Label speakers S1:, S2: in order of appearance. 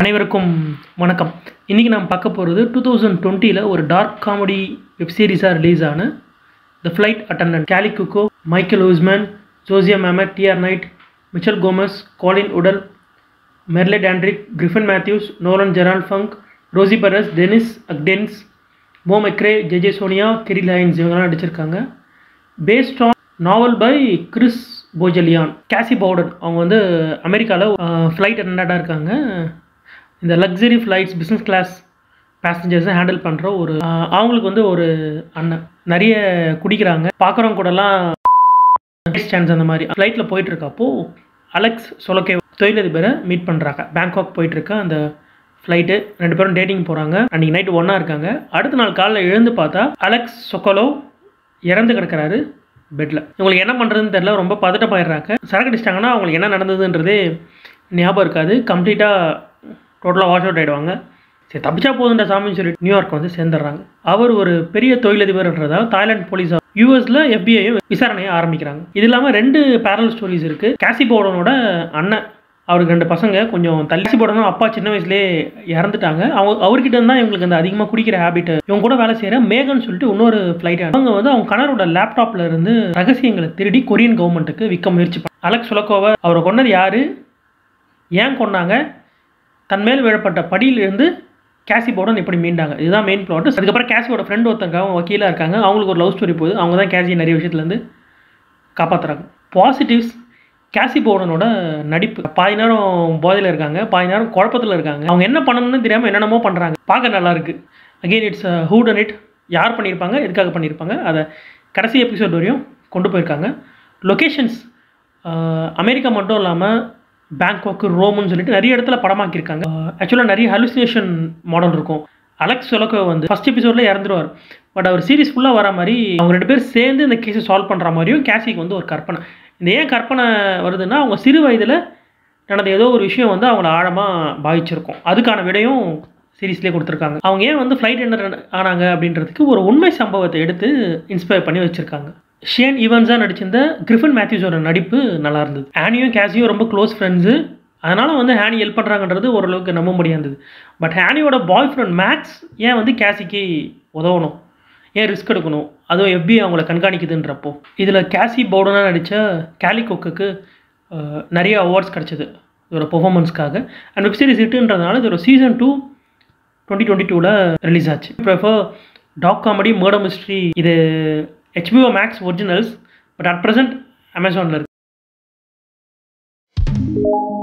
S1: அனைவருக்கும் வணக்கம் இன்றைக்கி நாம் பார்க்க போகிறது டூ தௌசண்ட் டுவெண்ட்டியில் ஒரு டார்க் காமெடி வெப் சீரிஸாக ரிலீஸ் ஆன the flight attendant Kaley Cuoco Michiel Huisman Zosia Mamet TR Knight Michelle Gomez Colin Woodell Merle Dandridge Griffin Matthews Nolan Gerard Funk Rosie Perez Deniz Akdeniz Mo McRae JJ Sonia Kerry Lines இவங்கெல்லாம் நடிச்சிருக்காங்க based on novel by Chris Bohjalian Cassie Bowden அவங்க வந்து அமெரிக்காவில் flight அட்டண்டண்டாக இருக்காங்க இந்த luxury flights business class பேசஞ்சர்ஸை handle பண்ணுற ஒரு ஆஹ், அவங்களுக்கு வந்து ஒரு அண்ணன் நிறைய குடிக்கிறாங்க பார்க்குறவங்க கூடலாம் ஸ்டாண்ட்ஸ் அந்த மாதிரி ஃப்ளைட்டில் போயிட்டு இருக்கப்போ அலெக்ஸ் சொலக்கே தொழிலதிபரை மீட் பண்ணுறாங்க பேங்காக் போயிட்டு இருக்க அந்த ஃப்ளைட்டு ரெண்டு பேரும் டேட்டிங் போகிறாங்க அன்றைக்கி நைட்டு ஒன்றா இருக்காங்க அடுத்த நாள் காலைல எழுந்து பார்த்தா அலெக்ஸ் சொக்கலோ இறந்து கிடக்கிறாரு பெட்டில் இவங்களுக்கு என்ன பண்ணுறதுன்னு தெரியல ரொம்ப பதட்டமாயிடுறாங்க சரக்கு அடிச்சிட்டாங்கன்னா அவங்களுக்கு என்ன நடந்ததுன்றதே ஞாபகம் இருக்காது கம்ப்ளீட்டாக டோட்டலாக வாஷ் அவுட் ஆகிடுவாங்க சரி தப்பிச்சா போதுன்ற சாமின்னு சொல்லி நியூயார்க் வந்து சேர்ந்துடுறாங்க அவர் ஒரு பெரிய தொழிலதிபர்ன்றதால் தாய்லாந்து போலீஸ் யூஎஸில் எஃபிஐயும் விசாரணையை ஆரம்பிக்கிறாங்க இது இல்லாமல் ரெண்டு பேரல் ஸ்டோரிஸ் இருக்குது கேசி போர்டனோட அண்ணன் அவருக்கு ரெண்டு பசங்க கொஞ்சம் தள்ளி போடணும் அப்பா சின்ன வயசுலேயே இறந்துட்டாங்க அவங்க அவர்கிட்ட இருந்தால் இவங்களுக்கு அந்த அதிகமாக குடிக்கிற ஹேபிட் இவங்க கூட வேலை செய்கிற மேகன் சொல்லிட்டு இன்னொரு ஃப்ளைட் அவங்க வந்து அவங்க கணவரோட லேப்டாப்ல இருந்து ரகசியங்களை திருடி கொரியன் கவர்மெண்ட்டுக்கு விற்க முயற்சி பண்ண அலெக்ஸ் சுலக்கோவை அவரை கொன்னது யாரு ஏன் கொன்னாங்க தன் மேல் விழப்பட்ட படியிலிருந்து கேசி போர்டன் எப்படி மீண்டாங்க இதுதான் மெயின் பிளாட் அதுக்கப்புறம் கேசியோட ஃப்ரெண்ட் ஒருத்தங்க அவங்க வக்கீலாக இருக்காங்க அவங்களுக்கு ஒரு லவ் ஸ்டோரி போகுது அவங்க தான் கேசி நிறைய விஷயத்துலேருந்து காப்பாற்றுறாங்க பாசிட்டிவ்ஸ் கேசி போர்டனோட நடிப்பு பாதி நேரம் போதையில் இருக்காங்க பாதி நேரம் குழப்பத்தில் இருக்காங்க அவங்க என்ன பண்ணணும்னு தெரியாமல் என்னென்னமோ பண்ணுறாங்க பார்க்க நல்லா இருக்கு again it's whodunit யார் பண்ணியிருப்பாங்க எதுக்காக பண்ணியிருப்பாங்க அதை கடைசி எபிசோட் வரையும் கொண்டு போயிருக்காங்க லொக்கேஷன்ஸ் அமெரிக்கா மட்டும் இல்லாமல் பேங்காக் ரோம்னு சொல்லிட்டு நிறைய இடத்துல படமாக்கியிருக்காங்க ஆக்சுவலாக நிறைய ஹலுசினேஷன் மாடல் இருக்கும் அலெக்ஸ் சொலக்கோ வந்து ஃபஸ்ட் எபிசோடில் இறந்துருவார் பட் அவர் சீரிஸ் ஃபுல்லாக வர மாதிரி அவங்க ரெண்டு பேரும் சேர்ந்து இந்த கேஸை சால்வ் பண்ணுற மாதிரியும் கேசிக்கு வந்து ஒரு கற்பனை இந்த ஏன் கற்பனை வருதுன்னா அவங்க சிறு வயதில் நடந்த ஏதோ ஒரு விஷயம் வந்து அவங்கள ஆழமாக பாதிச்சிருக்கும் அதுக்கான விடையும் சீரீஸ்லேயே கொடுத்துருக்காங்க அவங்க ஏன் வந்து ஃப்ளைட் என்ன ஆனாங்க அப்படின்றதுக்கு ஒரு உண்மை சம்பவத்தை எடுத்து இன்ஸ்பயர் பண்ணி வச்சுருக்காங்க ஷேன் ஈவன்ஸாக நடிச்சிருந்த கிரிஃபன் மேத்யூஸோட நடிப்பு நல்லா இருந்தது ஹேனியும் கேசியும் ரொம்ப க்ளோஸ் ஃப்ரெண்ட்ஸு அதனால் வந்து ஹேனி ஹெல்ப் பண்ணுறாங்கன்றது ஓரளவுக்கு நம்ப முடியாந்தது பட் ஹேனியோட பாய் ஃப்ரெண்ட் மேக்ஸ் ஏன் வந்து கேசிக்கு உதவணும் ஏன் ரிஸ்க் எடுக்கணும் அதுவும் எஃபி அவங்கள கண்காணிக்குதுன்றப்போ இதில் கேசி பவுடனாக நடித்த கேலி கொக்குக்கு நிறைய அவார்ட்ஸ் கிடச்சிது இதோட பெர்ஃபார்மன்ஸ்க்காக அண்ட் வெப் சீரிஸ் ஹிட்டுன்றதுனால இதோட சீசன் டூ டுவெண்ட்டி டுவெண்ட்டி டூவில் ரிலீஸ் ஆச்சு prefer dark comedy murder mystery இது HBO Max originals but at present அமேசானில் இருக்கு